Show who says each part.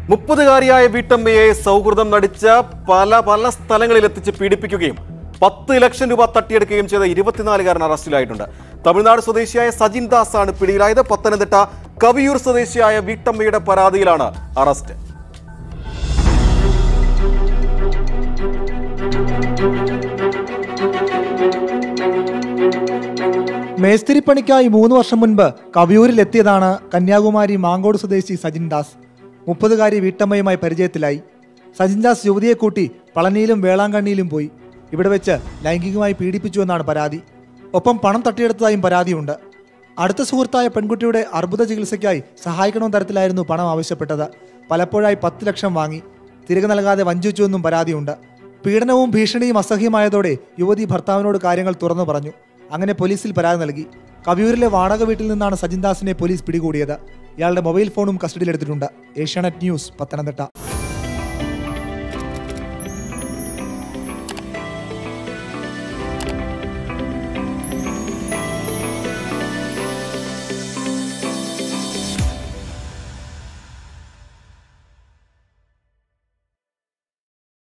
Speaker 1: മുപ്പതുകാരിയായ വീട്ടമ്മയെ സൗഹൃദം നടിച്ച പല പല സ്ഥലങ്ങളിൽ എത്തിച്ച് പീഡിപ്പിക്കുകയും പത്ത് ലക്ഷം രൂപ തട്ടിയെടുക്കുകയും ചെയ്ത ഇരുപത്തിനാലുകാരൻ അറസ്റ്റിലായിട്ടുണ്ട് തമിഴ്നാട് സ്വദേശിയായ സജിൻ ദാസ് ആണ് പിടിയിലായത് പത്തനംതിട്ട കവിയൂർ സ്വദേശിയായ വീട്ടമ്മയുടെ പരാതിയിലാണ് അറസ്റ്റ്
Speaker 2: മേസ്തിരിപ്പണിക്കായി മൂന്ന് വർഷം മുൻപ് കവിയൂരിൽ എത്തിയതാണ് കന്യാകുമാരി മാങ്കോട് സ്വദേശി സജിൻ ദാസ് മുപ്പതുകാരി വീട്ടമ്മയുമായി പരിചയത്തിലായി സജിൻ ദാസ് യുവതിയെ കൂട്ടി പളനിയിലും വേളാങ്കണ്ണിയിലും പോയി ഇവിടെ വെച്ച് ലൈംഗികമായി പീഡിപ്പിച്ചു എന്നാണ് പരാതി ഒപ്പം പണം തട്ടിയെടുത്തതായും പരാതിയുണ്ട് അടുത്ത സുഹൃത്തായ പെൺകുട്ടിയുടെ അർബുദ ചികിത്സയ്ക്കായി സഹായിക്കണമെന്ന തരത്തിലായിരുന്നു പണം ആവശ്യപ്പെട്ടത് പലപ്പോഴായി പത്ത് ലക്ഷം വാങ്ങി തിരികെ നൽകാതെ വഞ്ചിച്ചുവെന്നും പരാതിയുണ്ട് പീഡനവും ഭീഷണിയും അസഹ്യമായതോടെ യുവതി ഭർത്താവിനോട് കാര്യങ്ങൾ തുറന്നു പറഞ്ഞു അങ്ങനെ പോലീസിൽ പരാതി നൽകി കവിയൂരിലെ വാടക വീട്ടിൽ നിന്നാണ് സജിൻദാസിനെ പോലീസ് പിടികൂടിയത് ഇയാളുടെ മൊബൈൽ ഫോണും കസ്റ്റഡിയിലെടുത്തിട്ടുണ്ട് ഏഷ്യാനെറ്റ് ന്യൂസ് പത്തനംതിട്ട